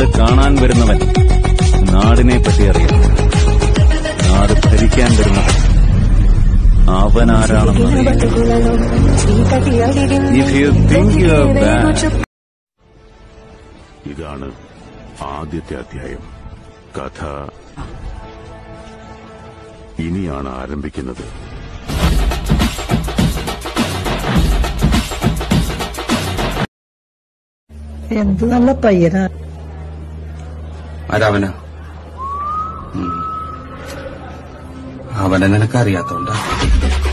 നാട് കാണാൻ വരുന്നവൻ നാടിനെ പറ്റി അറിയാം നാട് ഭരിക്കാൻ വരുന്നവൻ അവനാരാണെന്നറിയാം if you think you are bad ഇതാണ് ആദ്യത്തെ അധ്യായം കഥ ഇനിയാണ് ആരംഭിക്കുന്നത് എന്ത് നല്ല പയ്യനാ ആരവന അവനെ നിനക്കറിയാത്തോണ്ടാ